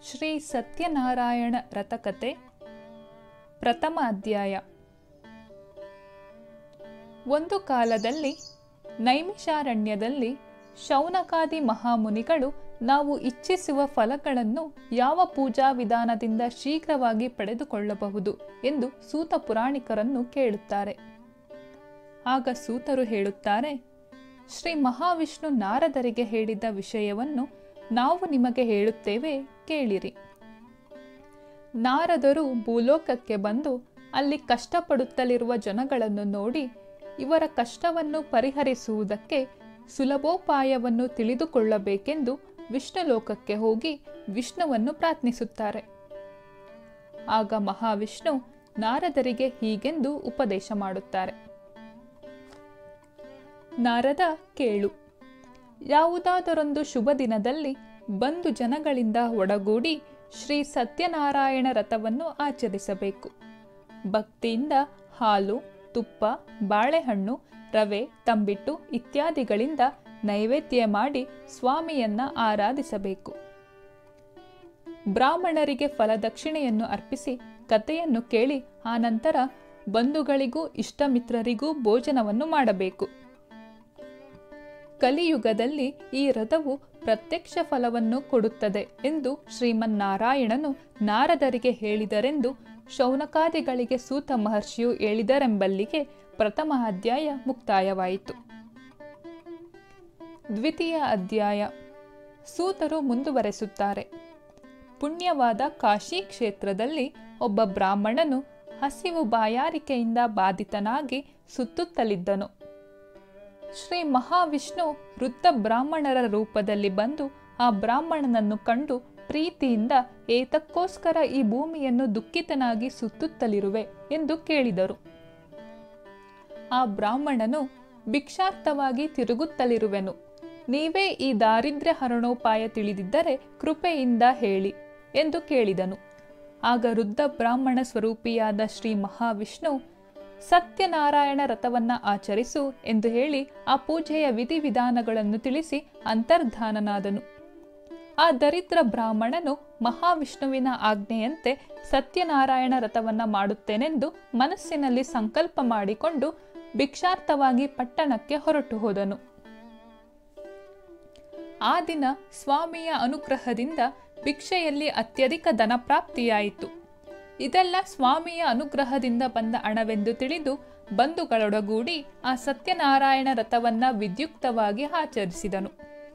ಶ್ರೀ ಸತ್ಯನಾರಾಯಣ ರಥಕತೆ ಪ್ರಥಮ ಅಧ್ಯಾಯ ಒಂದು ಕಾಲದಲ್ಲಿ ನೈಮಿಷಾರಣ್ಯದಲ್ಲಿ ಶೌನಕಾದಿ ಮಹಾಮುನಿಗಳು ನಾವು ಇಚ್ಛಿಸುವ ಫಲಗಳನ್ನು ಯಾವ ಪೂಜಾ ವಿಧಾನದಿಂದ ಶೀಘ್ರವಾಗಿ ಪಡೆದುಕೊಳ್ಳಬಹುದು ಎಂದು ಸೂತ ಪುರಾಣಿಕರನ್ನು ಕೇಳುತ್ತಾರೆ ಆಗ ಸೂತರು ಹೇಳುತ್ತಾರೆ ಶ್ರೀ ಮಹಾವಿಷ್ಣು ನಾರದರಿಗೆ ಹೇಳಿದ ವಿಷಯವನ್ನು ನಾವು ನಿಮಗೆ ಹೇಳುತ್ತೇವೆ ಕೇಳಿರಿ ನಾರದರು ಭೂಲೋಕಕ್ಕೆ ಬಂದು ಅಲ್ಲಿ ಕಷ್ಟಪಡುತ್ತಲಿರುವ ಜನಗಳನ್ನು ನೋಡಿ ಇವರ ಕಷ್ಟವನ್ನು ಪರಿಹರಿಸುವುದಕ್ಕೆ ಸುಲಭೋಪಾಯವನ್ನು ತಿಳಿದುಕೊಳ್ಳಬೇಕೆಂದು ವಿಷ್ಣುಲೋಕಕ್ಕೆ ಹೋಗಿ ವಿಷ್ಣುವನ್ನು ಪ್ರಾರ್ಥಿಸುತ್ತಾರೆ ಆಗ ಮಹಾವಿಷ್ಣು ನಾರದರಿಗೆ ಹೀಗೆಂದು ಉಪದೇಶ ಮಾಡುತ್ತಾರೆ ನಾರದ ಕೇಳು ಯಾವುದಾದರೊಂದು ಶುಭ ದಿನದಲ್ಲಿ ಬಂದು ಜನಗಳಿಂದ ಒಡಗೂಡಿ ಶ್ರೀ ಸತ್ಯನಾರಾಯಣ ರಥವನ್ನು ಆಚರಿಸಬೇಕು ಭಕ್ತಿಯಿಂದ ಹಾಲು ತುಪ್ಪ ಬಾಳೆಹಣ್ಣು ರವೆ ತಂಬಿಟ್ಟು ಇತ್ಯಾದಿಗಳಿಂದ ನೈವೇದ್ಯ ಮಾಡಿ ಸ್ವಾಮಿಯನ್ನ ಆರಾಧಿಸಬೇಕು ಬ್ರಾಹ್ಮಣರಿಗೆ ಫಲದಕ್ಷಿಣೆಯನ್ನು ಅರ್ಪಿಸಿ ಕಥೆಯನ್ನು ಕೇಳಿ ಆನಂತರ ಬಂಧುಗಳಿಗೂ ಇಷ್ಟಮಿತ್ರರಿಗೂ ಭೋಜನವನ್ನು ಮಾಡಬೇಕು ಕಲಿಯುಗದಲ್ಲಿ ಈ ರಥವು ಪ್ರತ್ಯಕ್ಷ ಫಲವನ್ನು ಕೊಡುತ್ತದೆ ಎಂದು ಶ್ರೀಮನ್ನಾರಾಯಣನು ನಾರದರಿಗೆ ಹೇಳಿದರೆಂದು ಶೌನಕಾದಿಗಳಿಗೆ ಸೂತ ಮಹರ್ಷಿಯು ಹೇಳಿದರೆಂಬಲ್ಲಿಗೆ ಪ್ರಥಮ ಅಧ್ಯಾಯ ಮುಕ್ತಾಯವಾಯಿತು ದ್ವಿತೀಯ ಅಧ್ಯಾಯ ಸೂತರು ಮುಂದುವರೆಸುತ್ತಾರೆ ಪುಣ್ಯವಾದ ಕಾಶಿ ಕ್ಷೇತ್ರದಲ್ಲಿ ಒಬ್ಬ ಬ್ರಾಹ್ಮಣನು ಹಸಿವು ಬಾಯಾರಿಕೆಯಿಂದ ಬಾಧಿತನಾಗಿ ಸುತ್ತುತ್ತಲಿದ್ದನು ಶ್ರೀ ಮಹಾವಿಷ್ಣು ವೃದ್ಧ ಬ್ರಾಹ್ಮಣರ ರೂಪದಲ್ಲಿ ಬಂದು ಆ ಬ್ರಾಹ್ಮಣನನ್ನು ಕಂಡು ಪ್ರೀತಿಯಿಂದ ಏತಕ್ಕೋಸ್ಕರ ಈ ಭೂಮಿಯನ್ನು ದುಃಖಿತನಾಗಿ ಸುತ್ತುತ್ತಲಿರುವೆ ಎಂದು ಕೇಳಿದರು ಆ ಬ್ರಾಹ್ಮಣನು ಭಿಕ್ಷಾರ್ಥವಾಗಿ ತಿರುಗುತ್ತಲಿರುವೆನು ನೀವೇ ಈ ದಾರಿದ್ರ್ಯ ಹರಣೋಪಾಯ ತಿಳಿದಿದ್ದರೆ ಕೃಪೆಯಿಂದ ಹೇಳಿ ಎಂದು ಕೇಳಿದನು ಆಗ ವೃದ್ಧ ಬ್ರಾಹ್ಮಣ ಸ್ವರೂಪಿಯಾದ ಶ್ರೀ ಮಹಾವಿಷ್ಣು ಸತ್ಯನಾರಾಯಣ ರಥವನ್ನ ಆಚರಿಸು ಎಂದು ಹೇಳಿ ಆ ಪೂಜೆಯ ವಿಧಿವಿಧಾನಗಳನ್ನು ತಿಳಿಸಿ ಅಂತರ್ಧಾನನಾದನು ಆ ದರಿದ್ರ ಬ್ರಾಹ್ಮಣನು ಮಹಾವಿಷ್ಣುವಿನ ಆಜ್ಞೆಯಂತೆ ಸತ್ಯನಾರಾಯಣ ರಥವನ್ನ ಮಾಡುತ್ತೇನೆಂದು ಮನಸ್ಸಿನಲ್ಲಿ ಸಂಕಲ್ಪ ಮಾಡಿಕೊಂಡು ಭಿಕ್ಷಾರ್ಥವಾಗಿ ಪಟ್ಟಣಕ್ಕೆ ಹೊರಟು ಹೋದನು ಆ ದಿನ ಸ್ವಾಮಿಯ ಅನುಗ್ರಹದಿಂದ ಭಿಕ್ಷೆಯಲ್ಲಿ ಅತ್ಯಧಿಕ ಧನಪ್ರಾಪ್ತಿಯಾಯಿತು ಇದೆಲ್ಲ ಸ್ವಾಮಿಯ ಅನುಗ್ರಹದಿಂದ ಬಂದ ಹಣವೆಂದು ತಿಳಿದು ಬಂಧುಗಳೊಡಗೂಡಿ ಆ ಸತ್ಯನಾರಾಯಣ ರಥವನ್ನ ವಿದ್ಯುಕ್ತವಾಗಿ ಆಚರಿಸಿದನು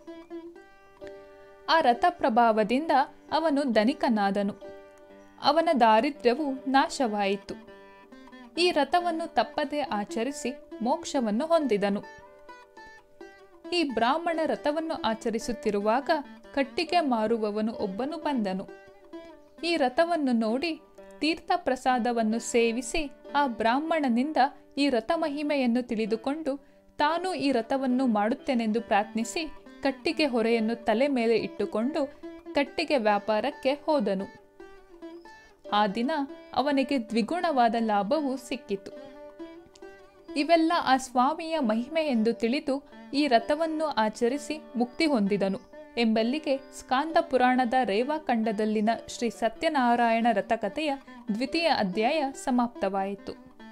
ಆ ರಥ ಪ್ರಭಾವದಿಂದ ಅವನು ಧನಿಕನಾದನು ಅವನ ದಾರಿದ್ರ್ಯವು ನಾಶವಾಯಿತು ಈ ರಥವನ್ನು ತಪ್ಪದೆ ಆಚರಿಸಿ ಮೋಕ್ಷವನ್ನು ಹೊಂದಿದನು ಈ ಬ್ರಾಹ್ಮಣ ರಥವನ್ನು ಆಚರಿಸುತ್ತಿರುವಾಗ ಕಟ್ಟಿಗೆ ಮಾರುವವನು ಒಬ್ಬನು ಬಂದನು ಈ ರಥವನ್ನು ನೋಡಿ ತೀರ್ಥ ಪ್ರಸಾದವನ್ನು ಸೇವಿಸಿ ಆ ಬ್ರಾಹ್ಮಣನಿಂದ ಈ ರಥ ಮಹಿಮೆಯನ್ನು ತಿಳಿದುಕೊಂಡು ತಾನು ಈ ರಥವನ್ನು ಮಾಡುತ್ತೇನೆಂದು ಪ್ರಾರ್ಥಿಸಿ ಕಟ್ಟಿಗೆ ಹೊರೆಯನ್ನು ತಲೆ ಮೇಲೆ ಇಟ್ಟುಕೊಂಡು ಕಟ್ಟಿಗೆ ವ್ಯಾಪಾರಕ್ಕೆ ಹೋದನು ಆ ದಿನ ಅವನಿಗೆ ದ್ವಿಗುಣವಾದ ಲಾಭವು ಸಿಕ್ಕಿತು ಇವೆಲ್ಲ ಆ ಸ್ವಾಮಿಯ ಮಹಿಮೆ ಎಂದು ತಿಳಿದು ಈ ರಥವನ್ನು ಆಚರಿಸಿ ಮುಕ್ತಿ ಹೊಂದಿದನು ಎಂಬಲ್ಲಿಗೆ ಸ್ಕಾಂದ ಪುರಾಣದ ರೇವಾಖಂಡದಲ್ಲಿನ ಶ್ರೀ ಸತ್ಯನಾರಾಯಣ ರಥಕಥೆಯ ದ್ವಿತೀಯ ಅಧ್ಯಾಯ ಸಮಾಪ್ತವಾಯಿತು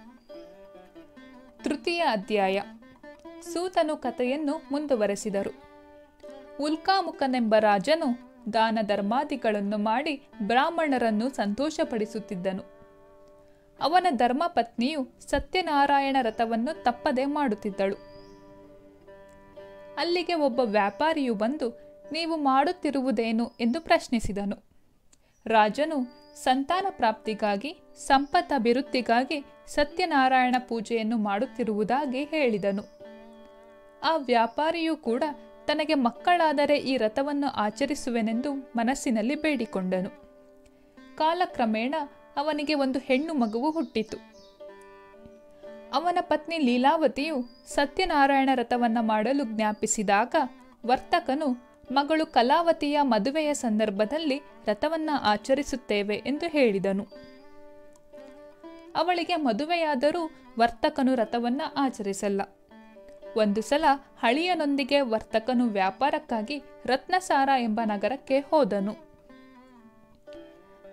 ತೃತೀಯ ಅಧ್ಯಾಯ ಸೂತನು ಕಥೆಯನ್ನು ಮುಂದುವರೆಸಿದರು ಉಲ್ಕಾಮುಖನೆಂಬ ರಾಜನು ದಾನ ಧರ್ಮಾದಿಗಳನ್ನು ಮಾಡಿ ಬ್ರಾಹ್ಮಣರನ್ನು ಸಂತೋಷಪಡಿಸುತ್ತಿದ್ದನು ಅವನ ಧರ್ಮಪತ್ನಿಯು ಸತ್ಯನಾರಾಯಣ ರಥವನ್ನು ತಪ್ಪದೆ ಮಾಡುತ್ತಿದ್ದಳು ಅಲ್ಲಿಗೆ ಒಬ್ಬ ವ್ಯಾಪಾರಿಯು ಬಂದು ನೀವು ಮಾಡುತ್ತಿರುವುದೇನು ಎಂದು ಪ್ರಶ್ನಿಸಿದನು ರಾಜನು ಸಂತಾನ ಪ್ರಾಪ್ತಿಗಾಗಿ ಸಂಪತ್ ಅಭಿವೃದ್ಧಿಗಾಗಿ ಸತ್ಯನಾರಾಯಣ ಪೂಜೆಯನ್ನು ಮಾಡುತ್ತಿರುವುದಾಗಿ ಹೇಳಿದನು ಆ ವ್ಯಾಪಾರಿಯೂ ಕೂಡ ತನಗೆ ಮಕ್ಕಳಾದರೆ ಈ ರಥವನ್ನು ಆಚರಿಸುವೆನೆಂದು ಮನಸ್ಸಿನಲ್ಲಿ ಬೇಡಿಕೊಂಡನು ಕಾಲಕ್ರಮೇಣ ಅವನಿಗೆ ಒಂದು ಹೆಣ್ಣು ಮಗುವು ಹುಟ್ಟಿತು ಅವನ ಪತ್ನಿ ಲೀಲಾವತಿಯು ಸತ್ಯನಾರಾಯಣ ರಥವನ್ನ ಮಾಡಲು ಜ್ಞಾಪಿಸಿದಾಗ ವರ್ತಕನು ಮಗಳು ಕಲಾವತಿಯ ಮದುವೆಯ ಸಂದರ್ಭದಲ್ಲಿ ರಥವನ್ನ ಆಚರಿಸುತ್ತೇವೆ ಎಂದು ಹೇಳಿದನು ಅವಳಿಗೆ ಮದುವೆಯಾದರೂ ವರ್ತಕನು ರಥವನ್ನ ಆಚರಿಸಲ್ಲ ಒಂದು ಸಲ ಹಳಿಯನೊಂದಿಗೆ ವರ್ತಕನು ವ್ಯಾಪಾರಕ್ಕಾಗಿ ರತ್ನಸಾರ ಎಂಬ ನಗರಕ್ಕೆ ಹೋದನು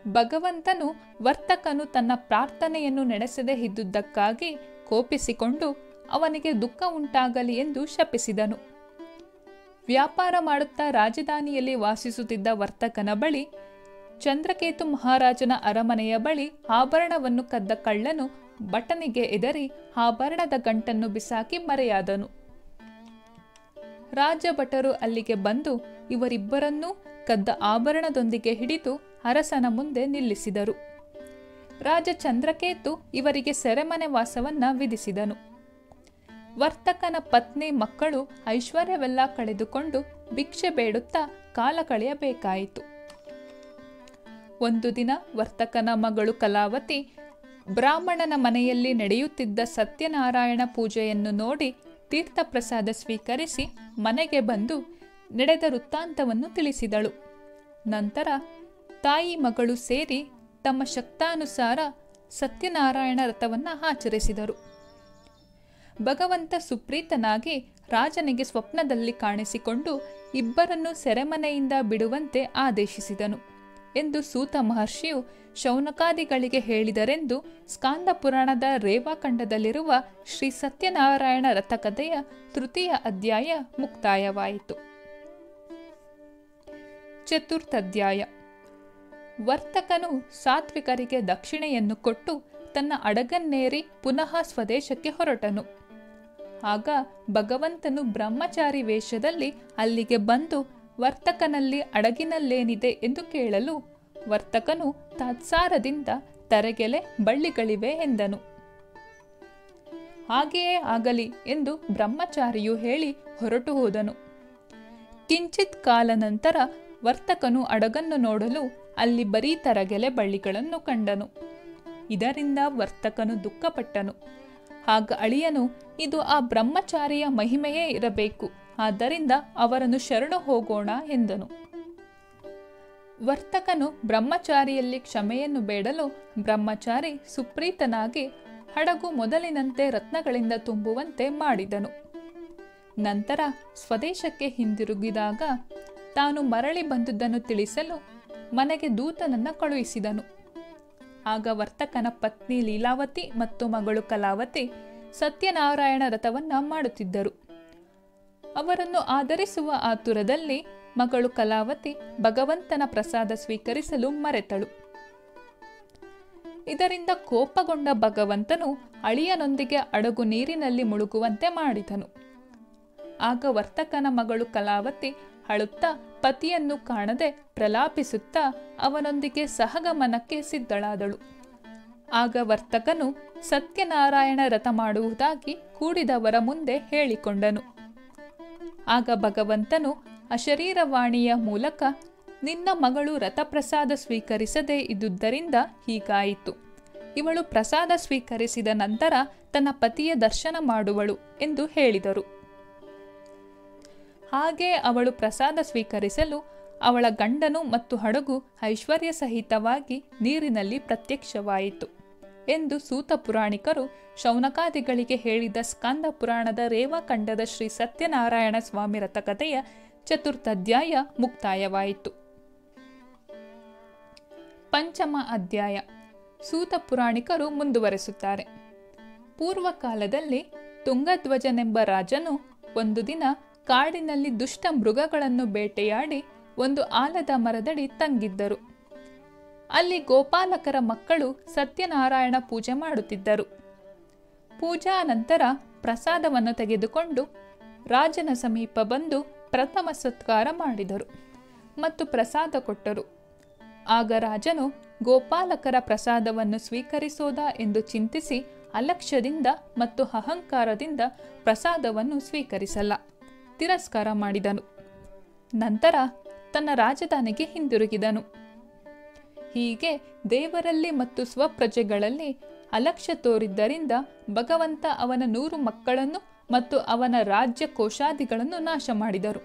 ಭಗವಂತನು ವರ್ತಕನು ತನ್ನ ಪ್ರಾರ್ಥನೆಯನ್ನು ನಡೆಸದೇ ಇದ್ದುದಕ್ಕಾಗಿ ಕೋಪಿಸಿಕೊಂಡು ಅವನಿಗೆ ದುಃಖ ಉಂಟಾಗಲಿ ಎಂದು ಶಪಿಸಿದನು ವ್ಯಾಪಾರ ಮಾಡುತ್ತಾ ರಾಜಧಾನಿಯಲ್ಲಿ ವಾಸಿಸುತ್ತಿದ್ದ ವರ್ತಕನ ಬಳಿ ಚಂದ್ರಕೇತು ಮಹಾರಾಜನ ಅರಮನೆಯ ಬಳಿ ಆಭರಣವನ್ನು ಕದ್ದ ಕಳ್ಳನು ಬಟನಿಗೆ ಎದರಿ ಆಭರಣದ ಗಂಟನ್ನು ಬಿಸಾಕಿ ಮರೆಯಾದನು ರಾಜ ಭಟರು ಅಲ್ಲಿಗೆ ಬಂದು ಇವರಿಬ್ಬರನ್ನೂ ಕದ್ದ ಆಭರಣದೊಂದಿಗೆ ಹಿಡಿದು ಅರಸನ ಮುಂದೆ ನಿಲ್ಲಿಸಿದರು ರಾಜ ಚಂದ್ರಕೇತು ಇವರಿಗೆ ಸೆರೆಮನೆ ವಾಸವನ್ನ ವಿಧಿಸಿದನು ವರ್ತಕನ ಪತ್ನಿ ಮಕ್ಕಳು ಐಶ್ವರ್ಯವೆಲ್ಲ ಕಳೆದುಕೊಂಡು ಭಿಕ್ಷೆ ಬೇಡುತ್ತಾ ಕಾಲ ಕಳೆಯಬೇಕಾಯಿತು ಒಂದು ದಿನ ವರ್ತಕನ ಮಗಳು ಕಲಾವತಿ ಬ್ರಾಹ್ಮಣನ ಮನೆಯಲ್ಲಿ ನಡೆಯುತ್ತಿದ್ದ ಸತ್ಯನಾರಾಯಣ ಪೂಜೆಯನ್ನು ನೋಡಿ ತೀರ್ಥಪ್ರಸಾದ ಸ್ವೀಕರಿಸಿ ಮನೆಗೆ ಬಂದು ನಡೆದ ವೃತ್ತಾಂತವನ್ನು ತಿಳಿಸಿದಳು ನಂತರ ತಾಯಿ ಮಗಳು ಸೇರಿ ತಮ್ಮ ಶಕ್ತಾನುಸಾರ ಸತ್ಯನಾರಾಯಣ ವ್ರತವನ್ನು ಆಚರಿಸಿದರು ಭಗವಂತ ಸುಪ್ರೀತನಾಗಿ ರಾಜನಿಗೆ ಸ್ವಪ್ನದಲ್ಲಿ ಕಾಣಿಸಿಕೊಂಡು ಇಬ್ಬರನ್ನು ಸೆರೆಮನೆಯಿಂದ ಬಿಡುವಂತೆ ಆದೇಶಿಸಿದನು ಎಂದು ಸೂತ ಮಹರ್ಷಿಯು ಶೌನಕಾದಿಗಳಿಗೆ ಹೇಳಿದರೆಂದು ಸ್ಕಾಂದ ಪುರಾಣದ ರೇವಾಖಂಡದಲ್ಲಿರುವ ಶ್ರೀ ಸತ್ಯನಾರಾಯಣ ರಥಕಥೆಯ ತೃತೀಯ ಅಧ್ಯಾಯ ಮುಕ್ತಾಯವಾಯಿತು ಚತುರ್ಥಧ್ಯಾಯ ವರ್ತಕನು ಸಾತ್ವಿಕರಿಗೆ ದಕ್ಷಿಣೆಯನ್ನು ಕೊಟ್ಟು ತನ್ನ ಅಡಗನ್ನೇರಿ ಪುನಃ ಸ್ವದೇಶಕ್ಕೆ ಹೊರಟನು ಆಗ ಭಗವಂತನು ಬ್ರಹ್ಮಚಾರಿ ವೇಷದಲ್ಲಿ ಅಲ್ಲಿಗೆ ಬಂದು ವರ್ತಕನಲ್ಲಿ ಅಡಗಿನಲ್ಲೇನಿದೆ ಎಂದು ಕೇಳಲು ವರ್ತಕನು ತಾತ್ಸಾರದಿಂದ ತರಗೆಲೆ ಬಳ್ಳಿಗಳಿವೆ ಎಂದನು ಹಾಗೆಯೇ ಆಗಲಿ ಎಂದು ಬ್ರಹ್ಮಚಾರಿಯು ಹೇಳಿ ಹೊರಟು ಹೋದನು ಕಿಂಚಿತ್ ಕಾಲ ನಂತರ ವರ್ತಕನು ಅಡಗನ್ನು ನೋಡಲು ಅಲ್ಲಿ ಬರೀ ತರಗೆಲೆ ಬಳ್ಳಿಗಳನ್ನು ಕಂಡನು ಇದರಿಂದ ವರ್ತಕನು ದುಃಖಪಟ್ಟನು ಆಗ ಅಳಿಯನು ಇದು ಆ ಬ್ರಹ್ಮಚಾರಿಯ ಮಹಿಮೆಯೇ ಇರಬೇಕು ಆದ್ದರಿಂದ ಅವರನ್ನು ಶರಣು ಹೋಗೋಣ ಎಂದನು ವರ್ತಕನು ಬ್ರಹ್ಮಚಾರಿಯಲ್ಲಿ ಕ್ಷಮೆಯನ್ನು ಬೇಡಲು ಬ್ರಹ್ಮಚಾರಿ ಸುಪ್ರೀತನಾಗಿ ಹಡಗು ಮೊದಲಿನಂತೆ ರತ್ನಗಳಿಂದ ತುಂಬುವಂತೆ ಮಾಡಿದನು ನಂತರ ಸ್ವದೇಶಕ್ಕೆ ಹಿಂದಿರುಗಿದಾಗ ತಾನು ಮರಳಿ ಬಂದುದನ್ನು ತಿಳಿಸಲು ಮನೆಗೆ ದೂತನನ್ನ ಕಳುಹಿಸಿದನು ಆಗ ವರ್ತಕನ ಪತ್ನಿ ಲೀಲಾವತಿ ಮತ್ತು ಮಗಳು ಕಲಾವತಿ ಸತ್ಯನಾರಾಯಣ ರಥವನ್ನ ಮಾಡುತ್ತಿದ್ದರು ಅವರನ್ನು ಆಧರಿಸುವ ಆತುರದಲ್ಲಿ ಮಗಳು ಕಲಾವತಿ ಭಗವಂತನ ಪ್ರಸಾದ ಸ್ವೀಕರಿಸಲು ಮರೆತಳು ಇದರಿಂದ ಕೋಪಗೊಂಡ ಭಗವಂತನು ಅಳಿಯನೊಂದಿಗೆ ಅಡಗು ನೀರಿನಲ್ಲಿ ಮುಳುಗುವಂತೆ ಮಾಡಿದನು ಆಗ ವರ್ತಕನ ಮಗಳು ಕಲಾವತಿ ಅಳುತ್ತಾ ಪತಿಯನ್ನು ಕಾಣದೆ ಪ್ರಲಾಪಿಸುತ್ತಾ ಅವನೊಂದಿಗೆ ಸಹಗಮನಕ್ಕೆ ಸಿದ್ಧಳಾದಳು ಆಗ ವರ್ತಕನು ಸತ್ಯನಾರಾಯಣ ರಥ ಮಾಡುವುದಾಗಿ ಕೂಡಿದವರ ಮುಂದೆ ಹೇಳಿಕೊಂಡನು ಆಗ ಭಗವಂತನು ಅಶರೀರವಾಣಿಯ ಮೂಲಕ ನಿನ್ನ ಮಗಳು ರಥಪ್ರಸಾದ ಸ್ವೀಕರಿಸದೇ ಇದ್ದುದರಿಂದ ಹೀಗಾಯಿತು ಇವಳು ಪ್ರಸಾದ ಸ್ವೀಕರಿಸಿದ ನಂತರ ತನ್ನ ಪತಿಯ ದರ್ಶನ ಮಾಡುವಳು ಎಂದು ಹೇಳಿದರು ಹಾಗೆ ಅವಳು ಪ್ರಸಾದ ಸ್ವೀಕರಿಸಲು ಅವಳ ಗಂಡನು ಮತ್ತು ಹಡಗು ಐಶ್ವರ್ಯ ಸಹಿತವಾಗಿ ನೀರಿನಲ್ಲಿ ಪ್ರತ್ಯಕ್ಷವಾಯಿತು ಎಂದು ಸೂತ ಪುರಾಣಿಕರು ಶೌನಕಾದಿಗಳಿಗೆ ಹೇಳಿದ ಸ್ಕಂದ ಪುರಾಣದ ರೇವಾಖಂಡದ ಶ್ರೀ ಸತ್ಯನಾರಾಯಣ ಸ್ವಾಮಿ ರಥಕಥೆಯ ಚತುರ್ಥಧ್ಯಾಯ ಮುಕ್ತಾಯವಾಯಿತು ಪಂಚಮ ಅಧ್ಯಾಯ ಸೂತ ಪುರಾಣಿಕರು ಮುಂದುವರೆಸುತ್ತಾರೆ ಪೂರ್ವ ಕಾಲದಲ್ಲಿ ತುಂಗಧ್ವಜನೆಂಬ ರಾಜನು ಒಂದು ದಿನ ಕಾಡಿನಲ್ಲಿ ದುಷ್ಟ ಮೃಗಗಳನ್ನು ಬೇಟೆಯಾಡಿ ಒಂದು ಆಲದ ಮರದಡಿ ತಂಗಿದ್ದರು ಅಲ್ಲಿ ಗೋಪಾಲಕರ ಮಕ್ಕಳು ಸತ್ಯನಾರಾಯಣ ಪೂಜೆ ಮಾಡುತ್ತಿದ್ದರು ಪೂಜಾ ನಂತರ ಪ್ರಸಾದವನ್ನು ತೆಗೆದುಕೊಂಡು ರಾಜನ ಸಮೀಪ ಬಂದು ಪ್ರಥಮ ಸತ್ಕಾರ ಮಾಡಿದರು ಮತ್ತು ಪ್ರಸಾದ ಕೊಟ್ಟರು ಆಗ ರಾಜನು ಗೋಪಾಲಕರ ಪ್ರಸಾದವನ್ನು ಸ್ವೀಕರಿಸೋದಾ ಎಂದು ಚಿಂತಿಸಿ ಅಲಕ್ಷ್ಯದಿಂದ ಮತ್ತು ಅಹಂಕಾರದಿಂದ ಪ್ರಸಾದವನ್ನು ಸ್ವೀಕರಿಸಲ್ಲ ತಿರಸ್ಕಾರ ಮಾಡಿದನು ನಂತರ ತನ್ನ ರಾಜಧಾನಿಗೆ ಹಿಂದಿರುಗಿದನು ಹೀಗೆ ದೇವರಲ್ಲಿ ಮತ್ತು ಸ್ವಪ್ರಜೆಗಳಲ್ಲಿ ಅಲಕ್ಷ್ಯ ತೋರಿದ್ದರಿಂದ ಭಗವಂತ ಅವನ ನೂರು ಮಕ್ಕಳನ್ನು ಮತ್ತು ಅವನ ರಾಜ್ಯ ಕೋಶಾದಿಗಳನ್ನು ನಾಶ ಮಾಡಿದರು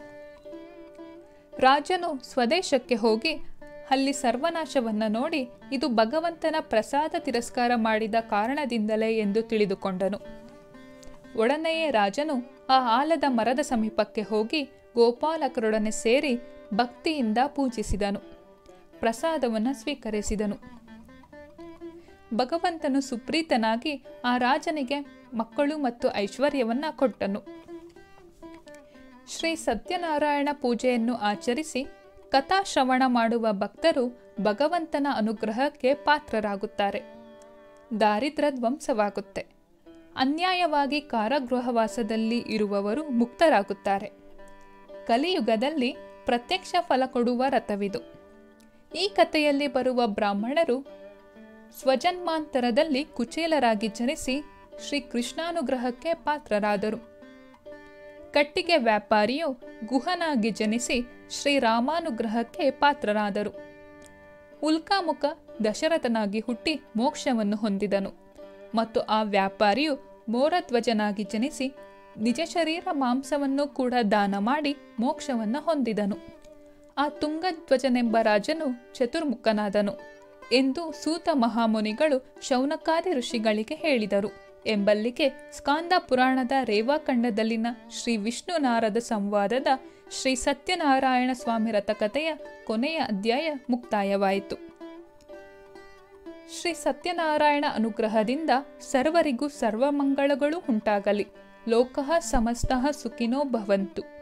ರಾಜನು ಸ್ವದೇಶಕ್ಕೆ ಹೋಗಿ ಅಲ್ಲಿ ಸರ್ವನಾಶವನ್ನ ನೋಡಿ ಇದು ಭಗವಂತನ ಪ್ರಸಾದ ತಿರಸ್ಕಾರ ಮಾಡಿದ ಕಾರಣದಿಂದಲೇ ಎಂದು ತಿಳಿದುಕೊಂಡನು ಒಡನೆಯೇ ರಾಜನು ಆ ಆಲದ ಮರದ ಸಮೀಪಕ್ಕೆ ಹೋಗಿ ಗೋಪಾಲಕರೊಡನೆ ಸೇರಿ ಭಕ್ತಿಯಿಂದ ಪೂಜಿಸಿದನು ಪ್ರಸಾದವನ್ನು ಸ್ವೀಕರಿಸಿದನು ಭಗವಂತನು ಸುಪ್ರೀತನಾಗಿ ಆ ರಾಜನಿಗೆ ಮಕ್ಕಳು ಮತ್ತು ಐಶ್ವರ್ಯವನ್ನ ಕೊಟ್ಟನು ಶ್ರೀ ಸತ್ಯನಾರಾಯಣ ಪೂಜೆಯನ್ನು ಆಚರಿಸಿ ಕಥಾಶ್ರವಣ ಮಾಡುವ ಭಕ್ತರು ಭಗವಂತನ ಅನುಗ್ರಹಕ್ಕೆ ಪಾತ್ರರಾಗುತ್ತಾರೆ ದಾರಿದ್ರ ಧ್ವಂಸವಾಗುತ್ತೆ ಅನ್ಯಾಯವಾಗಿ ಕಾರಾಗೃಹವಾಸದಲ್ಲಿ ಇರುವವರು ಮುಕ್ತರಾಗುತ್ತಾರೆ ಕಲಿಯುಗದಲ್ಲಿ ಪ್ರತ್ಯಕ್ಷ ಫಲ ಕೊಡುವ ರಥವಿದು ಈ ಕಥೆಯಲ್ಲಿ ಬರುವ ಬ್ರಾಹ್ಮಣರು ಸ್ವಜನ್ಮಾಂತರದಲ್ಲಿ ಕುಚೇಲರಾಗಿ ಜನಿಸಿ ಶ್ರೀ ಕೃಷ್ಣಾನುಗ್ರಹಕ್ಕೆ ಪಾತ್ರರಾದರು ಕಟ್ಟಿಗೆ ವ್ಯಾಪಾರಿಯು ಗುಹನಾಗಿ ಜನಿಸಿ ಶ್ರೀರಾಮಾನುಗ್ರಹಕ್ಕೆ ಪಾತ್ರರಾದರು ಉಲ್ಕಾಮುಖ ದಶರಥನಾಗಿ ಹುಟ್ಟಿ ಮೋಕ್ಷವನ್ನು ಹೊಂದಿದನು ಮತ್ತು ಆ ವ್ಯಾಪಾರಿಯು ಮೋರಧ್ವಜನಾಗಿ ಜನಿಸಿ ನಿಜ ಶರೀರ ಮಾಂಸವನ್ನು ಕೂಡ ದಾನ ಮಾಡಿ ಮೋಕ್ಷವನ್ನು ಹೊಂದಿದನು ಆ ತುಂಗಧ್ವಜನೆಂಬ ರಾಜನು ಚತುರ್ಮುಖನಾದನು ಎಂದು ಸೂತ ಮಹಾಮುನಿಗಳು ಶೌನಕಾದಿ ಋಷಿಗಳಿಗೆ ಹೇಳಿದರು ಎಂಬಲ್ಲಿಗೆ ಸ್ಕಾಂದ ಪುರಾಣದ ರೇವಾಖಂಡದಲ್ಲಿನ ಶ್ರೀ ವಿಷ್ಣು ನಾರದ ಸಂವಾದದ ಶ್ರೀ ಸತ್ಯನಾರಾಯಣ ಸ್ವಾಮಿ ರಥಕಥೆಯ ಕೊನೆಯ ಅಧ್ಯಾಯ ಮುಕ್ತಾಯವಾಯಿತು ಶ್ರೀ ಸತ್ಯನಾರಾಯಣ ಅನುಗ್ರಹದಿಂದ ಸರ್ವರಿಗೂ ಸರ್ವಮಂಗಳಗಳು ಉಂಟಾಗಲಿ ಲೋಕಃ ಸಮಸ್ತಃ ಸುಖಿನೋ ಭವಂತು